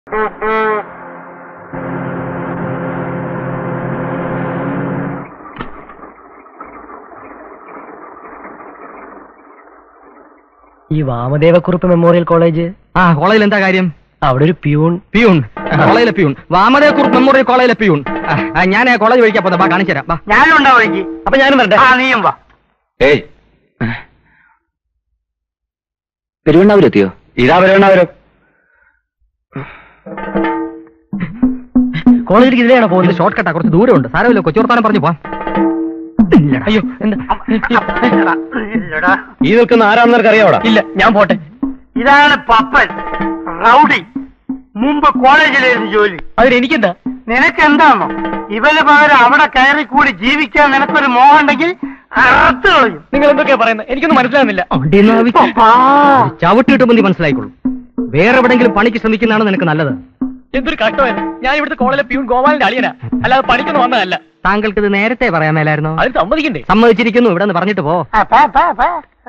ഈ വാമദേവക്കുറുപ്പ് memorial college ആ കോളേജിൽ എന്താ കാര്യം അവിടെ ഒരു പ്യൂൺ പിയൂൺ കോളേജിലെ പിയൂൺ വാമദേവക്കുറുപ്പ് മെമ്മോറിയൽ കോളേജിലെ പിയൂൺ ആ, ആ, ഞാൻ കോളേജ് വഴിക്കാൻ പോകുന്നത് വാ കാണിച്ചു തരാം വാ ഞാനും ഉണ്ടാവും എനിക്ക് അപ്പൊ ഞാനും വരട്ടെ ആ നീയും വാ ഏയ് പെരുവണ്ണാവൂരെത്തിയോ ഇതാ പെരുവണ്ണാവൂരം കോളേജിലേക്ക് ഇതിലെയാണോ ഇത് പോകുന്നത് ഷോർട്ട് കട്ടാ കുറച്ച് ദൂരമുണ്ട് സാരമില്ല കൊച്ചുവർത്താനം പറഞ്ഞു പോവാം അയ്യോ എന്താ ഇല്ലടാ, ഇല്ലടാ. ഈ നിൽക്കുന്ന ആരാണെന്ന് നിനക്ക് അറിയാവടാ ഇല്ല ഞാൻ പോട്ടെ ഇതാണ് പപ്പൻ റൗഡി മുമ്പ് കോളേജിലായിരുന്നു ജോലി അതിനെനിക്കെന്താ നിനക്ക് എന്താണോ ഇവന് പകരം അവിടെ കയറി കൂടി ജീവിക്കാൻ നിനക്കൊരു മോഹം ഉണ്ടെങ്കിൽ അറുത്ത് കളയും നിങ്ങൾ എന്തൊക്കെയാ പറയുന്നത് എനിക്കൊന്നും മനസ്സിലാകുന്നില്ല ചവിട്ട് കിട്ടുമ്പോൾ നീ മനസ്സിലായിക്കോളൂ വേറെ എവിടെങ്കിലും പണിക്ക് ശ്രമിക്കുന്നതാണ് നിനക്ക് നല്ലത് എന്തൊരു കഷ്ടമായിരുന്നു ഞാൻ ഇവിടുത്തെ കോളേജിലെ പ്യൂൺ ഗോപാലിന്റെ അളിയനാ അല്ലാതെ പണിക്കൊന്നും വന്നതല്ല താങ്കൾക്ക് ഇത് നേരത്തെ പറയാൻ മേലായിരുന്നോ അതിന് സമ്മതിക്കണ്ടേ സമ്മതിച്ചിരിക്കുന്നു ഇവിടെ നിന്ന് പറഞ്ഞിട്ട് പോ ആ, പോ, പോ, പോ.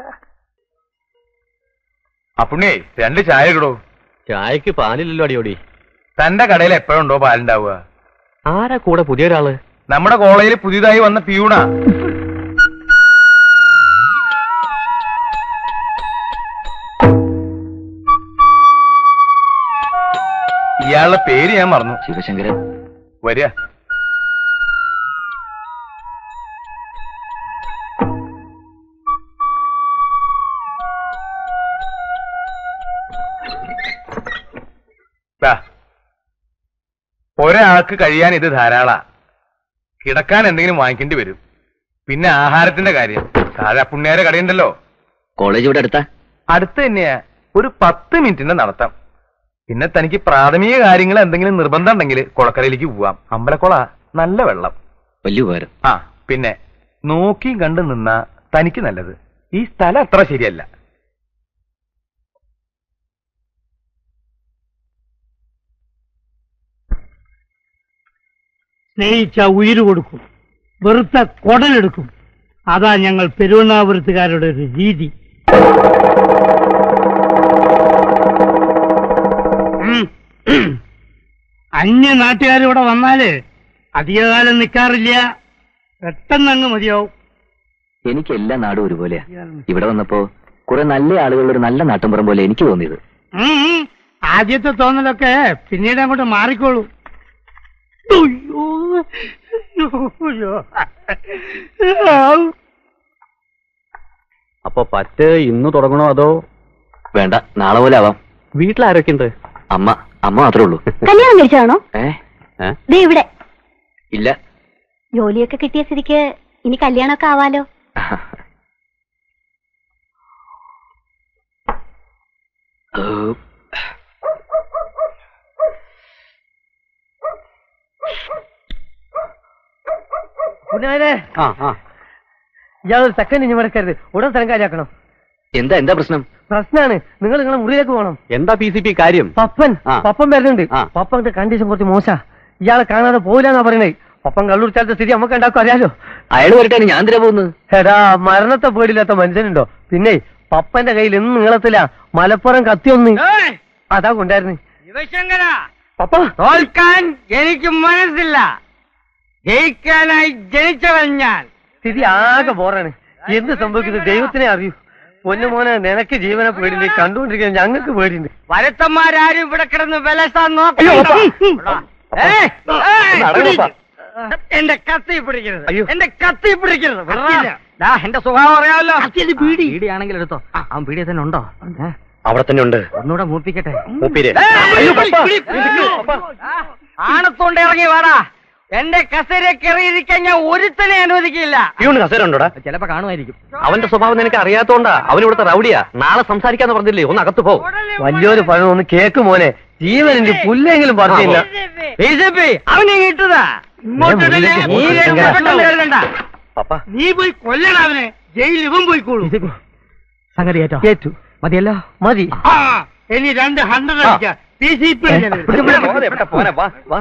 അപ്പുണ്ണേ രണ്ട് ചായ ഇടോ ചായക്ക് പാലില്ലല്ലോ അടിയോടി തന്റെ കടയിൽ എപ്പോഴുണ്ടോ പാലുണ്ടാവുക ആരാ കൂടെ പുതിയൊരാള് നമ്മുടെ കോളേജിൽ പുതിയതായി വന്ന പിയൂണാ ഇയാളുടെ പേര് ഞാൻ മറന്നു ശിവശങ്കരൻ വരിക ദാ, ഒരാൾക്ക് കഴിയാൻ ഇത് ധാരാളാ കിടക്കാൻ എന്തെങ്കിലും വാങ്ങിക്കേണ്ടി വരും പിന്നെ ആഹാരത്തിന്റെ കാര്യം താഴെ പുണ്യാരെ കടയുണ്ടല്ലോ കോളേജ് ഇവിടെ അടുത്താ അടുത്ത് തന്നെയാ ഒരു പത്ത് മിനിറ്റിന്റെ നടത്തം പിന്നെ തനിക്ക് പ്രാഥമിക കാര്യങ്ങൾ എന്തെങ്കിലും നിർബന്ധം ഉണ്ടെങ്കിൽ കുളക്കരയിലേക്ക് പോവാം അമ്പലക്കുള നല്ല വെള്ളം വലിയ ഉപകാരം ആ പിന്നെ നോക്കിയും കണ്ടു നിന്നാ തനിക്ക് നല്ലത് ഈ സ്ഥലം അത്ര ശരിയല്ല സ്നേഹിച്ച ഉയിര് കൊടുക്കും വെറുത്ത കൊടലെടുക്കും അതാ ഞങ്ങൾ പെരുവണ്ണാപുരത്തുകാരുടെ ഒരു രീതി ഉം. അന്യ നാട്ടുകാരിവിടെ വന്നാല് അധികകാലം നിൽക്കാറില്ല പെട്ടെന്ന് അങ്ങ് മതിയാവും എനിക്ക് എല്ലാ നാടും ഒരുപോലെയാ ഇവിടെ വന്നപ്പോ കുറെ നല്ല ആളുകളുടെ ഒരു നല്ല നാട്ടിൻപുറം പോലെ എനിക്ക് തോന്നിയത് ഉം, ഉം. ആദ്യത്തെ തോന്നലൊക്കെ പിന്നീട് അങ്ങോട്ട് മാറിക്കോളൂ അയ്യോ. അയ്യോ. ആവ്. അപ്പൊ പറ്റ് ഇന്ന് തുടങ്ങണോ അതോ വേണ്ട നാളെ പോലെ ആവാം വീട്ടിലാരൊക്കെ ഉണ്ട് അമ്മ അമ്മ മാത്രമേ ഉള്ളൂ കല്യാണം കഴിച്ചതാണോ ഏ ഏ? ദേ ഇവിടെ ഇല്ല ജോലിയൊക്കെ കിട്ടിയ സ്ഥിതിക്ക് ഇനി കല്യാണമൊക്കെ ആവാലോ ഏ, പുണ്യാരെ ആ ആ ഇയാളൊരു സെക്കൻഡ് ഇനി മടക്കരുത് ഉടൻ സ്ഥലം കാര്യാക്കണം എന്താ എന്താ പ്രശ്നം പ്രശ്നാണ് നിങ്ങൾ നിങ്ങളെ മുറിയിലേക്ക് പോകണം എന്താ പി സി പി കാര്യം പപ്പൻ ആ. പപ്പൻ വരുന്നുണ്ട് ആ. പപ്പന്റെ കണ്ടീഷൻ കുറച്ച് മോശ ഇയാളെ കാണാതെ പോയില്ലെന്നാ പറയണേ പപ്പൻ കള്ളുടിച്ചാലത്തെ സ്ഥിതി നമുക്ക് ഉണ്ടാക്കും അറിയാലോ അയാൾ വരട്ടെ ഞാൻ എന്തിനാ പോകുന്നത് എടാ മരണത്തെ പേടിയില്ലാത്ത മനുഷ്യനുണ്ടോ പിന്നെ പപ്പന്റെ കയ്യിൽ എന്നും നീളത്തില മലപ്പുറം കത്തിയൊന്ന് ഏയ്, അതാ കൊണ്ടായിരുന്നു ശിവശങ്കര പപ്പ തോൽക്കാൻ എനിക്ക് മനസ്സില്ല ജയിക്കാനായി ജനിച്ചവൻ ഞാൻ സ്ഥിതി ആകെ ബോറാണ് എന്ത് സംഭവിക്കുന്നത് ദൈവത്തിനെ അറിയൂ പൊന്നു മോനെ നിനക്ക് ജീവനെ പേടിയില്ല കണ്ടുകൊണ്ടിരിക്കുന്ന ഞങ്ങൾക്ക് പേടിയുണ്ട് വരത്തന്മാരാരും ഇവിടെ കിടന്ന് വിലസാൻ അയ്യോ, നോക്കണ്ട. പപ്പ. ഏയ്, ഏയ്, നടക്ക് പപ്പ. എന്റെ കത്തി പിടിക്കരുത് അയ്യോ. എന്റെ കത്തി പിടിക്കരുത് കത്തിയില്ല. ദാ, എന്റെ സ്വഭാവം അറിയാമല്ലോ പീടിയാണെങ്കിൽ എടുത്തോ അവൻ പീടിയ തന്നെ ഉണ്ടോ ഏ? അവിടെ തന്നെ ഉണ്ട് ഒന്നുകൂടെ മൂപ്പിക്കട്ടെ മൂപ്പീര് ഏയ്, അയ്യോ, പിടി, പപ്പ. പിടി, പിടി. പപ്പ. ആ, ആണത്തോണ്ട് ഇറങ്ങി വാടാ എന്റെ കസേര കയറിയിരിക്കാൻ ഞാൻ ഒരുത്തനെ അനുവദിക്കില്ല പ്യൂണ് കസേര ഉണ്ടോടാ ചിലപ്പോ കാണുമായിരിക്കും അവന്റെ സ്വഭാവം നിനക്ക് അറിയാത്തോണ്ടാ അവൻ ഇവിടുത്തെ റൗഡിയാ നാളെ സംസാരിക്കാന്ന് പറഞ്ഞില്ലേ ഒന്ന് അകത്ത് പോ വലിയൊരു പഴം ഒന്ന് കേക്ക് മോനെ ജീവനിന്റെ പുല്ലെങ്കിലും പറഞ്ഞില്ല ബി ജെ പി അവനെ കിട്ടുതാ ഇങ്ങോട്ട് ഇടലേ. മുന്നിലേക്ക് നീ പോ. രക്ഷപ്പെട്ടെന്ന് കരുതണ്ട. പപ്പ നീ പോയി കൊല്ലണ അവനെ ജയിലിൽ ഇവൻ പോയിക്കോളൂ സംഗതി ഏറ്റോ ഏറ്റു മതിയല്ലോ മതി ആ ഇനി രണ്ട് ഹൺഡ്രഡ് അടിക്കാം പി സി പി പോനെ വാ വാ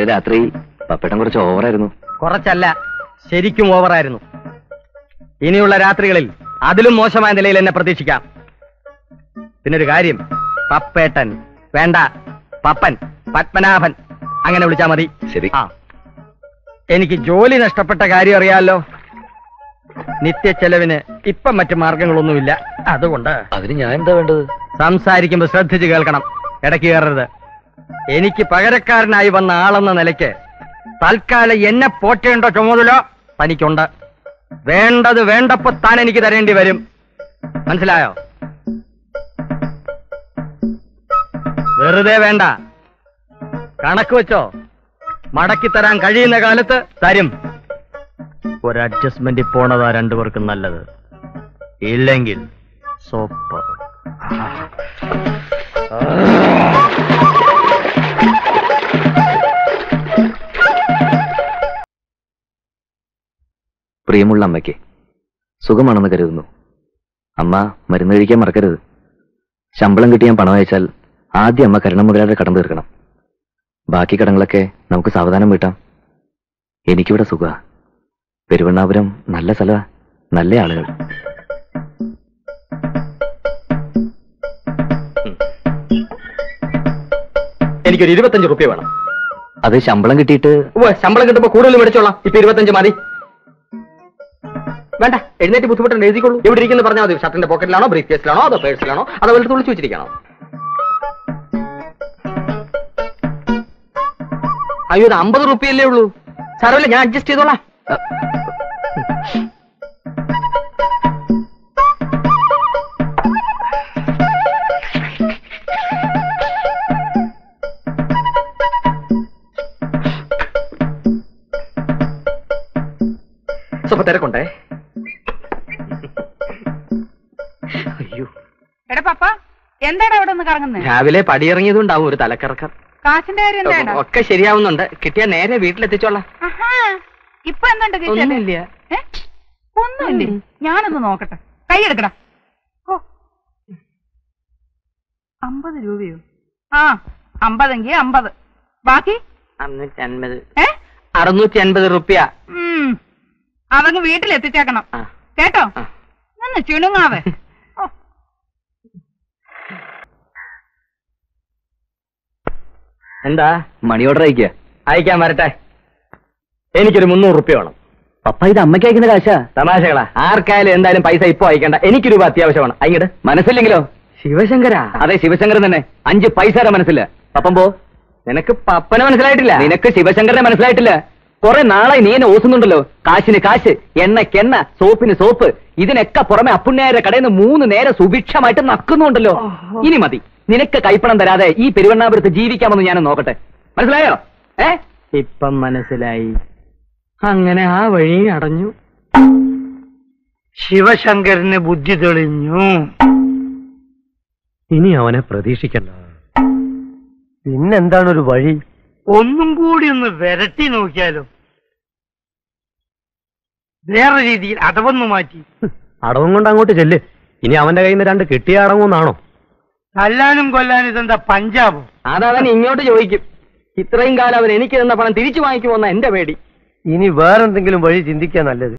രാത്രി പപ്പേട്ടൻ കുറച്ച് ഓവറായിരുന്നു കുറച്ചല്ല ശരിക്കും ഓവറായിരുന്നു ഇനിയുള്ള രാത്രികളിൽ അതിലും മോശമായ നിലയിൽ എന്നെ പ്രതീക്ഷിക്കാം പിന്നൊരു കാര്യം പപ്പേട്ടൻ വേണ്ട പപ്പൻ പത്മനാഭൻ അങ്ങനെ വിളിച്ചാ മതി ശരി ആ എനിക്ക് ജോലി നഷ്ടപ്പെട്ട കാര്യം അറിയാലോ നിത്യ ചെലവിന് ഇപ്പം മറ്റു മാർഗങ്ങളൊന്നുമില്ല അതുകൊണ്ട് അതിന് ഞാൻ എന്താ വേണ്ടത് സംസാരിക്കുമ്പോ ശ്രദ്ധിച്ച് കേൾക്കണം ഇടയ്ക്ക് കയറരുത് എനിക്ക് പകരക്കാരനായി വന്ന ആളെന്ന നിലയ്ക്ക് തൽക്കാലം എന്നെ പോറ്റേണ്ട ചുമതല തനിക്കുണ്ട് വേണ്ടത് വേണ്ടപ്പോ താൻ എനിക്ക് തരേണ്ടി വരും മനസ്സിലായോ വെറുതെ വേണ്ട കണക്ക് വെച്ചോ മടക്കി തരാൻ കഴിയുന്ന കാലത്ത് തരും ഒരു അഡ്ജസ്റ്റ്മെന്റ് പോണതാ രണ്ടുപേർക്കും നല്ലത് ഇല്ലെങ്കിൽ സോപ്പ് പ്രിയമുള്ള അമ്മയ്ക്ക് സുഖമാണെന്ന് കരുതുന്നു അമ്മ മരുന്ന് കഴിക്കാൻ മറക്കരുത് ശമ്പളം കിട്ടി ഞാൻ പണം അയച്ചാൽ ആദ്യം അമ്മ കരണം മുതലാതെ കടം തീർക്കണം ബാക്കി കടങ്ങളൊക്കെ നമുക്ക് സാവധാനം വീട്ടാം എനിക്കിവിടെ സുഖ പെരുവണ്ണാപുരം നല്ല സ്ഥലമാ നല്ല ആളുകൾ എനിക്കൊരു ഇരുപത്തഞ്ച് റുപ്യ വേണം അത് ശമ്പളം കിട്ടിയിട്ട് ഉവ്വ് ശമ്പളം കിട്ടുമ്പോ കൂടുതൽ മേടിച്ചോളാം ഇപ്പൊ ഇരുപത്തഞ്ച് മതി വേണ്ട എഴുന്നേറ്റ് ബുദ്ധിമുട്ടുണ്ട് എഴുതിക്കോളൂ എവിടെ ഇരിക്കുന്നു പറഞ്ഞാൽ മതി ഷർട്ടിന്റെ പോക്കറ്റിലാണോ ബ്രീഫ് കേസിലാണോ അതോ പേഴ്സിലാണോ അതോ വെളുത്ത് വിളിച്ചു വെച്ചിരിക്കണോ അയ്യോ ഇത് അമ്പത് റുപ്യല്ലേ ഉള്ളൂ സാരമില്ല ഞാൻ അഡ്ജസ്റ്റ് ചെയ്തോളാം സ്വപ്പം തിരക്കുണ്ടേ അയ്യോ എടാ പപ്പ എന്താണ് അവിടെ ഒന്ന് കറങ്ങുന്നത് രാവിലെ പടിയിറങ്ങിയതുണ്ടാവും ഒരു തലക്കറക്കം കാശിന്റെ കാര്യം എന്താടാ ഒക്കെ ശരിയാവുന്നുണ്ട് കിട്ടിയാ നേരെ വീട്ടിലെത്തിച്ചോളാം ആഹാ ഇപ്പൊ എന്തുണ്ട് കിച്ചണില്? ഒന്നുമില്ല ഏ? ഒന്നുമില്ലേ ഞാനൊന്ന് നോക്കട്ടെ കൈ എടുക്കടാ ഓ അമ്പത് രൂപയോ ആ അമ്പതെങ്കി അമ്പത് ബാക്കി അറുന്നൂറ്റി അൻപത് ഏ അറുന്നൂറ്റി അൻപത് റുപ്യ ഉം അതങ്ങ് വീട്ടിലെത്തിച്ചേക്കണം ആ. കേട്ടോ ആ. നിന്ന് ചിണുങ്ങാവേ ഓ എന്താ മണി ഓർഡർ അയക്കുക അയക്കാൻ വരട്ടെ എനിക്കൊരു മുന്നൂറ് റുപ്യ വേണം പപ്പ ഇത് അമ്മയ്ക്ക് അയക്കുന്ന കാശാ തമാശകളാ ആർക്കായാലും എന്തായാലും പൈസ ഇപ്പൊ അയക്കണ്ട എനിക്ക് രൂപ അത്യാവശ്യമാണ് അയിങ്ങട് മനസ്സില്ലെങ്കിലോ ശിവശങ്കരാ അതെ ശിവശങ്കരൻ തന്നെ അഞ്ച് പൈസയുടെ മനസ്സില്ല പപ്പം പോ നിനക്ക് പപ്പനെ മനസ്സിലായിട്ടില്ല നിനക്ക് ശിവശങ്കരനെ മനസ്സിലായിട്ടില്ല കുറെ നാളായി നീ എന്നെ ഓസുന്നുണ്ടല്ലോ കാശിന് കാശ് എണ്ണയ്ക്ക് എണ്ണ സോപ്പിന് സോപ്പ് ഇതിനൊക്കെ പുറമെ അപ്പുണ്യാരുടെ കടയിൽ നിന്ന് മൂന്ന് നേരം സുഭിക്ഷമായിട്ട് നക്കുന്നുണ്ടല്ലോ ഇനി മതി നിനക്ക് കൈപ്പണം തരാതെ ഈ പെരുവണ്ണാപുരത്ത് ജീവിക്കാമെന്ന് ഞാൻ നോക്കട്ടെ മനസ്സിലായോ ഏ ഇപ്പം മനസ്സിലായി അങ്ങനെ ആ വഴി അടഞ്ഞു ശിവശങ്കരന് ബുദ്ധി തെളിഞ്ഞു ഇനി അവനെ പ്രതീക്ഷിക്കണ്ട പിന്നെന്താണ് ഒരു വഴി ഒന്നും കൂടി ഒന്ന് വിരട്ടി നോക്കിയാലോ വേറെ രീതിയിൽ അടവൊന്നു മാറ്റി അടവും കൊണ്ട് അങ്ങോട്ട് ചെല്ല് ഇനി അവന്റെ കയ്യിൽ നിന്ന് രണ്ട് കിട്ടിയ അടങ്ങുന്നാണോ തല്ലാനും കൊല്ലാനും ഇതെന്താ പഞ്ചാബോ അതവൻ ഇങ്ങോട്ട് ചോദിക്കും ഇത്രയും കാലം അവൻ എനിക്ക് തന്ന പണം തിരിച്ചു വാങ്ങിക്കുമെന്ന എന്റെ പേടി ഇനി വേറെന്തെങ്കിലും വഴി ചിന്തിക്കാൻ നല്ലത്